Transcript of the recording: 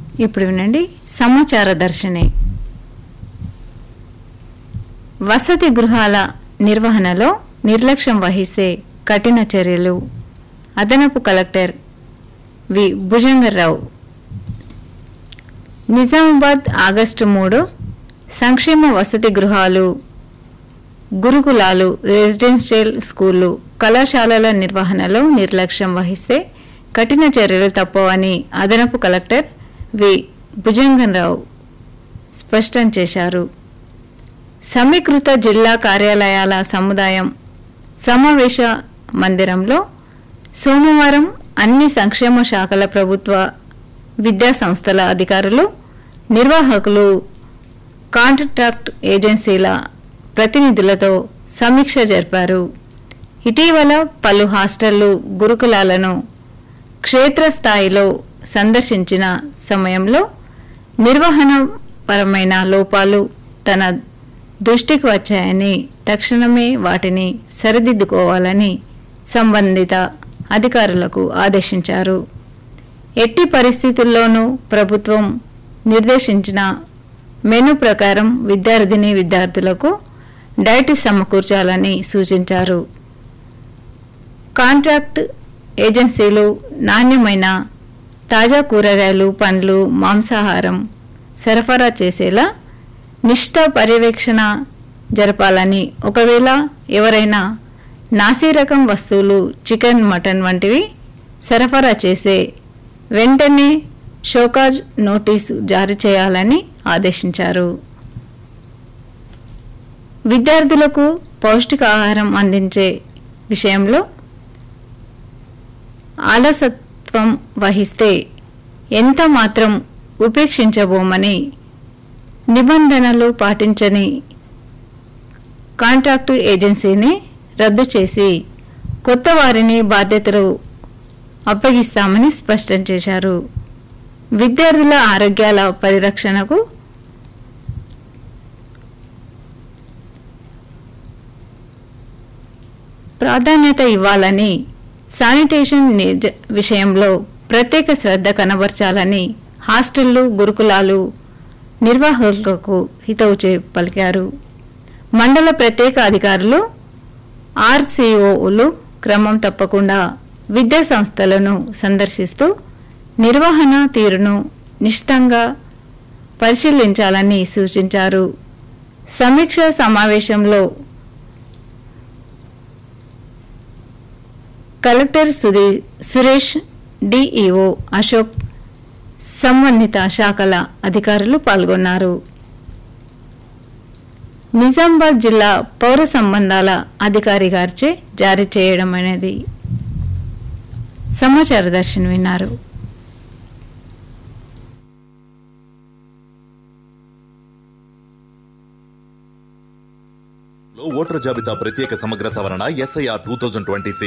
ఇప్పుడు వినండి సమాచార దర్శిని వసతి గృహాల నిర్వహణలో నిర్లక్ష్యం వహిస్తే కఠిన చర్యలు అదనపు collector V Bhujangarao Nizamabad August మూడు సంక్షేమ వసతి గృహాలు గురుకులాలు రెసిడెన్షియల్ స్కూళ్లు కళాశాలల నిర్వహణలో నిర్లక్ష్యం వహిస్తే కఠిన చర్యలు తప్పవని అదనపు కలెక్టర్ వి భుజంగరావు స్పష్టం చేశారు సమీకృత జిల్లా కార్యాలయాల సముదాయం సమావేశ మందిరంలో సోమవారం అన్ని సంక్షేమ శాఖల ప్రభుత్వ విద్యా సంస్థల అధికారులు నిర్వాహకులు కాంట్రాక్ట్ ఏజెన్సీల ప్రతినిధులతో సమీక్ష జరిపారు ఇటీవల పలు హాస్టళ్లు గురుకులాలను క్షేత్రస్థాయిలో సందర్శించిన సమయంలో నిర్వహణపరమైన లోపాలు తన దృష్టికి వచ్చాయని తక్షణమే వాటిని సరిదిద్దుకోవాలని సంబంధిత అధికారులకు ఆదేశించారు ఎట్టి పరిస్థితుల్లోనూ ప్రభుత్వం నిర్దేశించిన మెను ప్రకారం విద్యార్థిని విద్యార్థులకు డైట్ సమకూర్చాలని సూచించారు కాంట్రాక్ట్ ఏజెన్సీలు నాణ్యమైన తాజా కూరగాయలు పండ్లు మాంసాహారం సరఫరా చేసేలా నిష్ఠ పర్యవేక్షణ జరపాలని ఒకవేళ ఎవరైనా నాసిరకం వస్తువులు చికెన్ మటన్ వంటివి సరఫరా చేసే వెంటనే షోకాజ్ నోటీసు జారీ చేయాలని ఆదేశించారు విద్యార్థులకు పౌష్టికాహారం అందించే విషయంలో ఆలసత్వం వహిస్తే ఎంత మాత్రం ఉపేక్షించబోమని నిబంధనలు పాటించని కాంట్రాక్టు ఏజెన్సీని రద్దు చేసి కొత్త వారిని బాధ్యతలు అప్పగిస్తామని స్పష్టం చేశారు విద్యార్థుల ఆరోగ్యాల పరిరక్షణకు ప్రాధాన్యత ఇవ్వాలని శానిటేషన్ నిజ- విషయంలో ప్రత్యేక శ్రద్ధ కనబర్చాలని హాస్టళ్లు గురుకులాలు నిర్వాహకులకు హితవు చే పలికారు మండల ప్రత్యేక అధికారులు ఆర్సీఓలు క్రమం తప్పకుండా విద్యా సంస్థలను సందర్శిస్తూ నిర్వహణ తీరును నిశ్చితంగా పరిశీలించాలని సూచించారు సమీక్ష సమావేశంలో కలెక్టర్ సుధీ సురేష్ డిఈఓ అశోక్ సంబంధిత శాఖల అధికారులు పాల్గొన్నారు నిజామాబాద్ జిల్లా పౌర సంబంధాల అధికారి గారిచే జారీ చేయడం అనేది సమాచార దర్శనం విన్నారు లో ఓటర్ జాబితా ప్రత్యేక సమగ్ర సవరణ ఎస్ఐఆర్ టూ థౌజండ్ ట్వంటీ